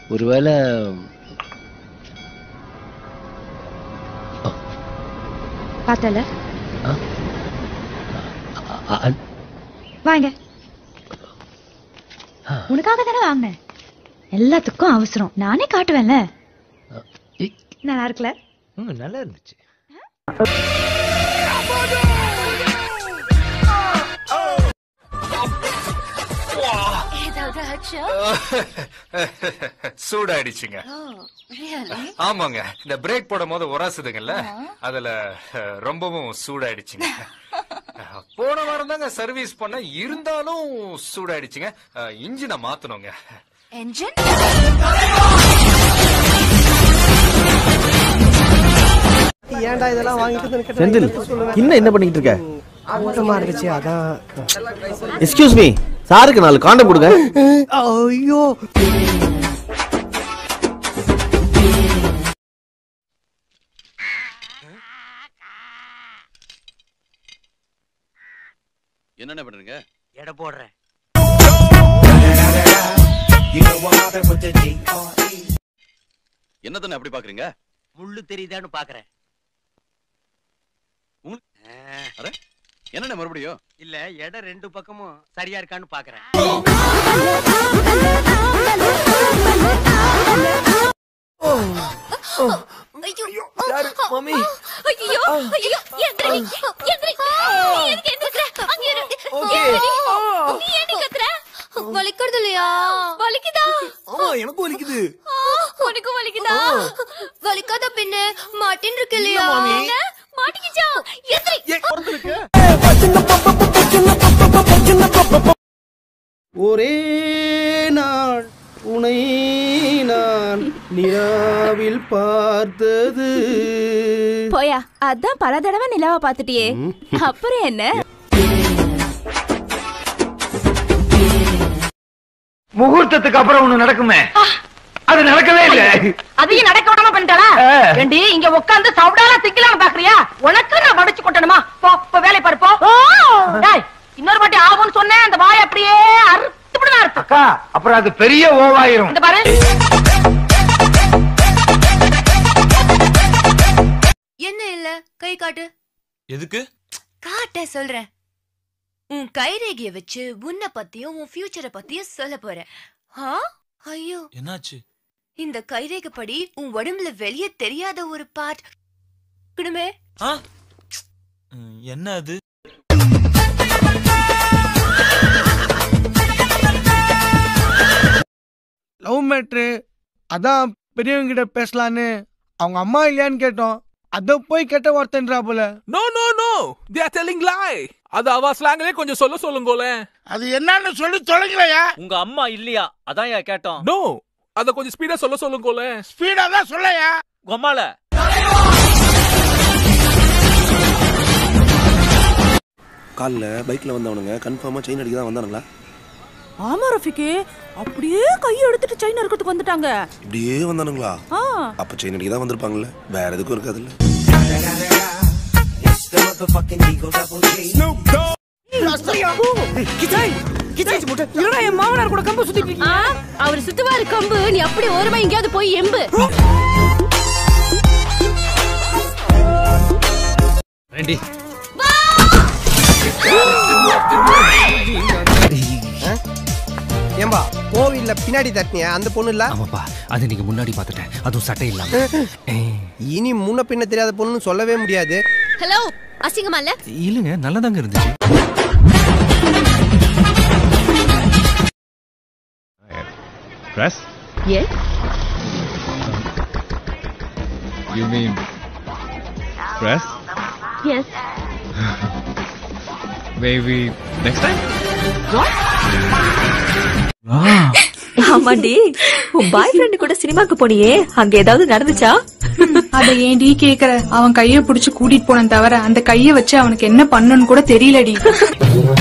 ஒருவேளை பார்த்தல அ- அ- வாங்க உனக்காக தானே வாங்கினேன் எல்லாத்துக்கும் அவசரம் நானே காட்டுவேன்ல இ- நல்லா இருக்குல்ல ம், நல்லா இருந்துச்சு ஏதாவது ஆச்சா சூடாயிடுச்சுங்க ரியலி ஆமாங்க இந்த பிரேக் போடும் போது உராசுதுங்கல்ல அதுல அஹ், ரொம்பவும் சூடாயிடுச்சுங்க அஹ், போன வாரம் தாங்க சர்வீஸ் பண்ண இருந்தாலும் சூடாயிடுச்சுங்க இன்ஜினை மாத்தணுங்க என்ஜின் ஏன்டா இதெல்லாம் வாங்கிட்டு வந்து கேட்டா செந்தில் என்னத்த சொல்லுவேன்? இன்னும் என்ன பண்ணிட்டு இருக்க கூட்டமா இருந்துச்சு அதான் எக்ஸ்கியூஸ் மீ சாருக்கு நாலு காண்டம் கொடுங்க ஐயோ என்னென்ன பண்றீங்க எடை போடுறேன் என்னதானே அப்படி பாக்குறீங்க முள்ளு தெரியுதான்னு பாக்குறேன் உங்க- ஆ, அட என்னென்ன மறுபடியும் இல்ல எடை ரெண்டு பக்கமும் சரியா இருக்கான்னு பாக்குறேன் யாரு மம்மி ஐயோ ஐயோ எந்திரி எந்திரி நீ எதுக்கு எந்திரிக்கிற அங்க இரு ஓகே நீ ஏன் கத்துற வலிக்கிறது இல்லையா வலிக்குதா ஆமா எனக்கு வலிக்குது ஆ, உனக்கு வலிக்குதா வலிக்காத பின்ன மாட்டின் இருக்கு இல்லையா இல்ல, மாமி. என்ன? மாட்டிக்கிச்சா எந்திரி ஏன் பிறந்திருக்கு ஒரே நாள் உனை நான் நிலாவில் பார்த்தது போயா அதான் பல தடவை நிலாவை பார்த்துட்டியே அப்புறம் என்ன முகூர்த்தத்துக்கு அப்புறம் ஒண்ணு நடக்குமே அது நடக்கவே இல்ல அதையும் நடக்க விடாம பண்ணிட்டாளா ஏண்டி இங்க உட்கார்ந்து சவுடால திக்கலாம்னு பாக்குறியா உனக்கு நான் வடிச்சு கொட்டணுமா போ போ வேலை பாரு போ டேய், இன்னொரு வாட்டி ஆகும்னு சொன்னேன் அந்த வாய் அப்படியே அறுத்துப்படிதான் அறுத்து அக்கா அப்புறம் அது பெரிய ஓவாயிரும் இந்த பாரு என்ன இல்ல கை காட்டு எதுக்கு காட்ட சொல்றேன் உன் கைரேகைய வச்சு உன்னை பத்தியும் உன் ஃபியூச்சரை பத்தியும் சொல்ல போறேன் ஆ? ஐயோ என்னாச்சு இந்த கைரேகை படி உன் உடம்புல வெளியே தெரியாத ஒரு பார்ட் குடுமே என்ன அது லவ் மேட்ரு அதான் பெரியவங்க கிட்ட பேசலான்னு அவங்க அம்மா இல்லையான்னு கேட்டோம் அத போய் கெட்ட வார்த்தைன்றா போல no no no they are telling lie அது அவ ஸ்லாங்லயே கொஞ்சம் சொல்ல சொல்லுங்களே அது என்னன்னு சொல்லி தொலைங்களையா உங்க அம்மா இல்லையா அதான் ஏன் கேட்டோம் நோ அத கொஞ்சம் ஸ்பீடா சொல்ல சொல்லுங்களே ஸ்பீடா தான் சொல்லையா கொம்மால கால்ல பைக்ல வந்தவனுங்க கன்ஃபார்மா செயின் அடிக்க தான் வந்தானுங்களா ஆமா ரஃபிக்கு அப்படியே கையை எடுத்துட்டு செயின் இருக்கிறதுக்கு வந்துட்டாங்க இப்படியே வந்தானுங்களா அப்ப செயின் அடிக்க தான் வந்திருப்பாங்கல்ல வேற எதுக்கும் இருக்காதுல்ல என் மாமனார் கூட கம்பு சுத்திட்டு இருக்கீங்க அவர் சுத்துவாரு கம்பு நீ அப்படி ஓரமா எங்கேயாவது போய் எம்பு ரெண்டி ஏம்பா கோவில்ல பின்னாடி தட்டினியா அந்த பொண்ணு இல்ல ஆமாப்பா அது நீங்க முன்னாடி பார்த்துட்டேன் அதுவும் சட்டை இல்லாம இனி முன்ன பின்ன தெரியாத பொண்ணுன்னு சொல்லவே முடியாது ஹலோ அசிங்கமா இல்ல இல்லைங்க நல்லதாங்க இருந்துச்சு press S you mean press S maybe next time ஆமாண்டி உன் பாய் ஃப்ரெண்ட் கூட சினிமாக்கு போனியே அங்க ஏதாவது நடந்துச்சா அத ஏன்டி கேக்குற அவன் கைய புடிச்சு கூட்டிட்டு போனேன் தவிர அந்த கைய வச்சு அவனுக்கு என்ன பண்ணணும்னு கூட தெரியலடி